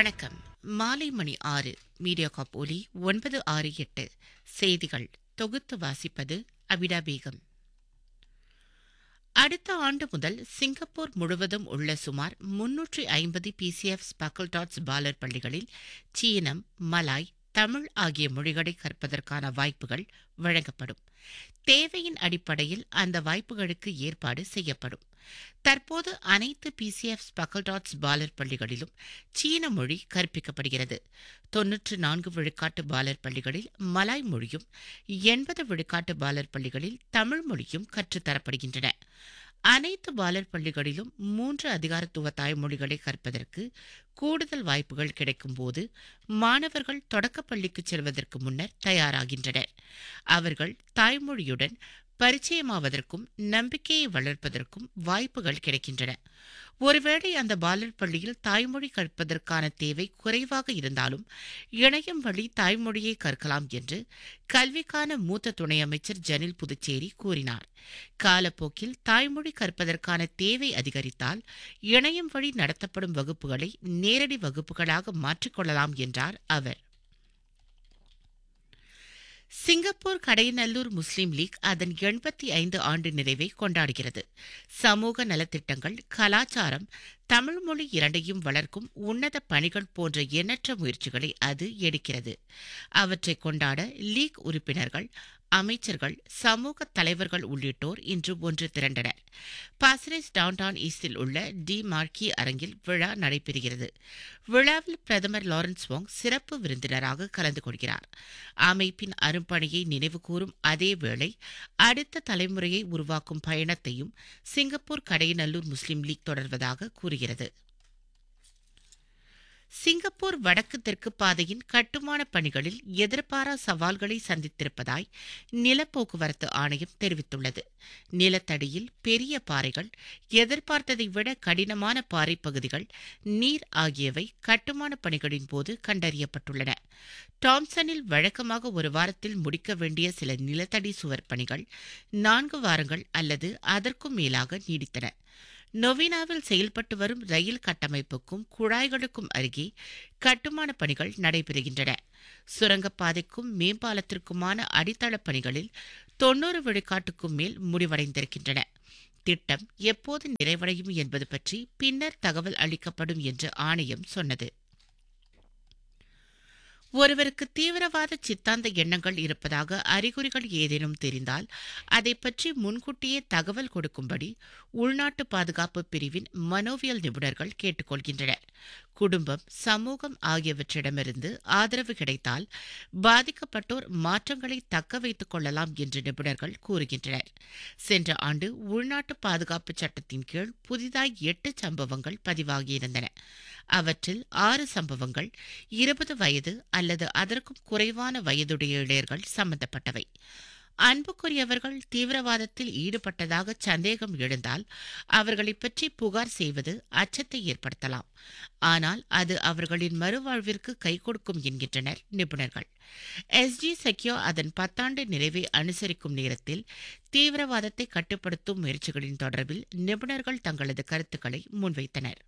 வணக்கம் மாலை மணி ஆறு மீடியா காப் ஒலி ஒன்பது ஆறு எட்டு செய்திகள் தொகுத்து வாசிப்பது அபிடா பேகம் அடுத்த ஆண்டு முதல் சிங்கப்பூர் முழுவதும் உள்ள சுமார் முன்னூற்றி ஐம்பது பிசிஎஃப் ஸ்பக்கல் டாட்ஸ் பாலர் பள்ளிகளில் சீனம் மலாய் தமிழ் ஆகிய மொழிகளை கற்பதற்கான வாய்ப்புகள் வழங்கப்படும் தேவையின் அடிப்படையில் அந்த வாய்ப்புகளுக்கு ஏற்பாடு செய்யப்படும் தற்போது அனைத்து பிசிஎஃப் ஸ்பக்கல்டாட்ஸ் பாலர் பள்ளிகளிலும் சீன மொழி கற்பிக்கப்படுகிறது தொன்னூற்று நான்கு விழுக்காட்டு பாலர் பள்ளிகளில் மலாய் மொழியும் எண்பது விழுக்காட்டு பாலர் பள்ளிகளில் தமிழ் மொழியும் கற்றுத்தரப்படுகின்றன அனைத்து பாலர் பள்ளிகளிலும் மூன்று அதிகாரத்துவ தாய்மொழிகளை கற்பதற்கு கூடுதல் வாய்ப்புகள் கிடைக்கும்போது மாணவர்கள் தொடக்கப் பள்ளிக்கு செல்வதற்கு முன்னர் தயாராகின்றனர் அவர்கள் தாய்மொழியுடன் பரிச்சயமாவதற்கும் நம்பிக்கையை வளர்ப்பதற்கும் வாய்ப்புகள் கிடைக்கின்றன ஒருவேளை அந்த பாலர் பள்ளியில் தாய்மொழி கற்பதற்கான தேவை குறைவாக இருந்தாலும் இணையம் வழி தாய்மொழியை கற்கலாம் என்று கல்விக்கான மூத்த துணை அமைச்சர் ஜனில் புதுச்சேரி கூறினார் காலப்போக்கில் தாய்மொழி கற்பதற்கான தேவை அதிகரித்தால் இணையம் வழி நடத்தப்படும் வகுப்புகளை நேரடி வகுப்புகளாக மாற்றிக்கொள்ளலாம் என்றார் அவர் சிங்கப்பூர் கடைநல்லூர் முஸ்லீம் லீக் அதன் எண்பத்தி ஐந்து ஆண்டு நிறைவை கொண்டாடுகிறது சமூக நலத்திட்டங்கள் கலாச்சாரம் தமிழ் மொழி இரண்டையும் வளர்க்கும் உன்னத பணிகள் போன்ற எண்ணற்ற முயற்சிகளை அது எடுக்கிறது அவற்றை கொண்டாட லீக் உறுப்பினர்கள் அமைச்சர்கள் சமூக தலைவர்கள் உள்ளிட்டோர் இன்று ஒன்று திரண்டனர் பாசரேஸ் டவுன்டவுன் ஈஸ்டில் உள்ள டி மார்க்கி அரங்கில் விழா நடைபெறுகிறது விழாவில் பிரதமர் லாரன்ஸ் வாங் சிறப்பு விருந்தினராக கலந்து கொள்கிறார் அமைப்பின் அரும்பணியை நினைவுகூரும் அதே வேளை அடுத்த தலைமுறையை உருவாக்கும் பயணத்தையும் சிங்கப்பூர் கடையநல்லூர் முஸ்லீம் லீக் தொடர்வதாக கூறுகிறது சிங்கப்பூர் வடக்கு தெற்கு பாதையின் கட்டுமான பணிகளில் எதிர்பாரா சவால்களை சந்தித்திருப்பதாய் நிலப்போக்குவரத்து ஆணையம் தெரிவித்துள்ளது நிலத்தடியில் பெரிய பாறைகள் எதிர்பார்த்ததை விட கடினமான பாறை பகுதிகள் நீர் ஆகியவை கட்டுமான பணிகளின் போது கண்டறியப்பட்டுள்ளன டாம்சனில் வழக்கமாக ஒரு வாரத்தில் முடிக்க வேண்டிய சில நிலத்தடி சுவர் பணிகள் நான்கு வாரங்கள் அல்லது அதற்கும் மேலாக நீடித்தன நொவினாவில் செயல்பட்டு வரும் ரயில் கட்டமைப்புக்கும் குழாய்களுக்கும் அருகே கட்டுமான பணிகள் நடைபெறுகின்றன சுரங்கப்பாதைக்கும் மேம்பாலத்திற்குமான அடித்தளப் பணிகளில் தொன்னூறு விழுக்காட்டுக்கும் மேல் முடிவடைந்திருக்கின்றன திட்டம் எப்போது நிறைவடையும் என்பது பற்றி பின்னர் தகவல் அளிக்கப்படும் என்று ஆணையம் சொன்னது ஒருவருக்கு தீவிரவாத சித்தாந்த எண்ணங்கள் இருப்பதாக அறிகுறிகள் ஏதேனும் தெரிந்தால் அதை பற்றி முன்கூட்டியே தகவல் கொடுக்கும்படி உள்நாட்டு பாதுகாப்பு பிரிவின் மனோவியல் நிபுணர்கள் கேட்டுக்கொள்கின்றனர் குடும்பம் சமூகம் ஆகியவற்றிடமிருந்து ஆதரவு கிடைத்தால் பாதிக்கப்பட்டோர் மாற்றங்களை தக்க வைத்துக் கொள்ளலாம் என்று நிபுணர்கள் கூறுகின்றனர் சென்ற ஆண்டு உள்நாட்டு பாதுகாப்பு சட்டத்தின் கீழ் புதிதாய் எட்டு சம்பவங்கள் பதிவாகியிருந்தன அவற்றில் ஆறு சம்பவங்கள் இருபது வயது அல்லது அதற்கும் குறைவான வயதுடைய இளையர்கள் சம்பந்தப்பட்டவை அன்புக்குரியவர்கள் தீவிரவாதத்தில் ஈடுபட்டதாக சந்தேகம் எழுந்தால் அவர்களை பற்றி புகார் செய்வது அச்சத்தை ஏற்படுத்தலாம் ஆனால் அது அவர்களின் மறுவாழ்விற்கு கை கொடுக்கும் என்கின்றனர் நிபுணர்கள் எஸ்ஜி செக்யோ அதன் பத்தாண்டு நிறைவை அனுசரிக்கும் நேரத்தில் தீவிரவாதத்தை கட்டுப்படுத்தும் முயற்சிகளின் தொடர்பில் நிபுணர்கள் தங்களது கருத்துக்களை முன்வைத்தனர்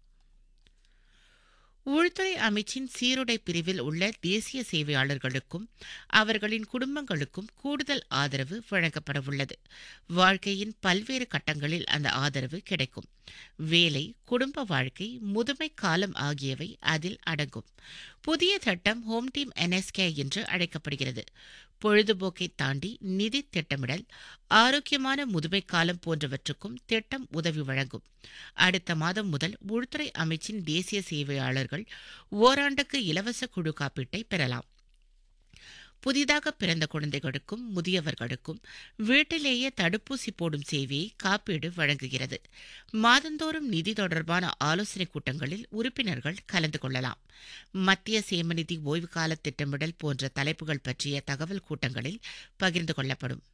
உள்துறை அமைச்சின் சீருடை பிரிவில் உள்ள தேசிய சேவையாளர்களுக்கும் அவர்களின் குடும்பங்களுக்கும் கூடுதல் ஆதரவு வழங்கப்படவுள்ளது வாழ்க்கையின் பல்வேறு கட்டங்களில் அந்த ஆதரவு கிடைக்கும் வேலை குடும்ப வாழ்க்கை முதுமை காலம் ஆகியவை அதில் அடங்கும் புதிய திட்டம் ஹோம் டீம் என்எஸ்கே என்று அழைக்கப்படுகிறது பொழுதுபோக்கை தாண்டி நிதி திட்டமிடல் ஆரோக்கியமான முதுமை காலம் போன்றவற்றுக்கும் திட்டம் உதவி வழங்கும் அடுத்த மாதம் முதல் உள்துறை அமைச்சின் தேசிய சேவையாளர்கள் ஓராண்டுக்கு இலவச குழு காப்பீட்டை பெறலாம் புதிதாக பிறந்த குழந்தைகளுக்கும் முதியவர்களுக்கும் வீட்டிலேயே தடுப்பூசி போடும் சேவையை காப்பீடு வழங்குகிறது மாதந்தோறும் நிதி தொடர்பான ஆலோசனை கூட்டங்களில் உறுப்பினர்கள் கலந்து கொள்ளலாம் மத்திய சேமநிதி ஓய்வு கால திட்டமிடல் போன்ற தலைப்புகள் பற்றிய தகவல் கூட்டங்களில் பகிர்ந்து கொள்ளப்படும்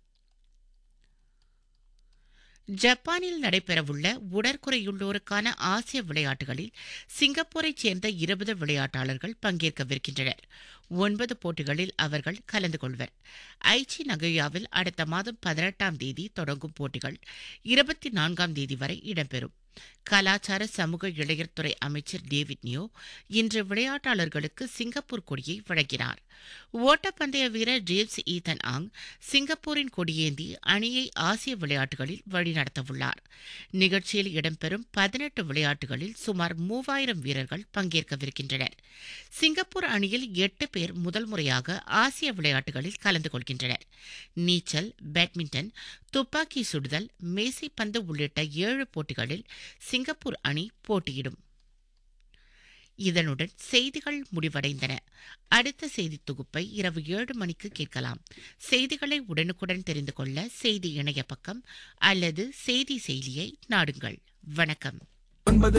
ஜப்பானில் நடைபெறவுள்ள உடற்குறையுள்ளோருக்கான ஆசிய விளையாட்டுகளில் சிங்கப்பூரைச் சேர்ந்த இருபது விளையாட்டாளர்கள் பங்கேற்கவிருக்கின்றனர் ஒன்பது போட்டிகளில் அவர்கள் கலந்து கொள்வர் ஐச்சி நகோயாவில் அடுத்த மாதம் பதினெட்டாம் தேதி தொடங்கும் போட்டிகள் இருபத்தி நான்காம் தேதி வரை இடம்பெறும் கலாச்சார சமூக இளைஞர் துறை அமைச்சர் டேவிட் நியோ இன்று விளையாட்டாளர்களுக்கு சிங்கப்பூர் கொடியை வழங்கினார் ஓட்டப்பந்தய வீரர் ஜேம்ஸ் ஈத்தன் ஆங் சிங்கப்பூரின் கொடியேந்தி அணியை ஆசிய விளையாட்டுகளில் வழிநடத்தவுள்ளார் நிகழ்ச்சியில் இடம்பெறும் பதினெட்டு விளையாட்டுகளில் சுமார் மூவாயிரம் வீரர்கள் பங்கேற்கவிருக்கின்றனர் சிங்கப்பூர் அணியில் எட்டு பேர் முதல் முறையாக ஆசிய விளையாட்டுகளில் கலந்து கொள்கின்றனர் நீச்சல் பேட்மிண்டன் துப்பாக்கி சுடுதல் மேசைப்பந்து உள்ளிட்ட ஏழு போட்டிகளில் சிங்கப்பூர் அணி போட்டியிடும் இதனுடன் செய்திகள் முடிவடைந்தன அடுத்த செய்தி தொகுப்பை இரவு ஏழு மணிக்கு கேட்கலாம் செய்திகளை உடனுக்குடன் தெரிந்து கொள்ள செய்தி இணைய பக்கம் அல்லது செய்தி செயலியை நாடுங்கள் வணக்கம் ஒன்பது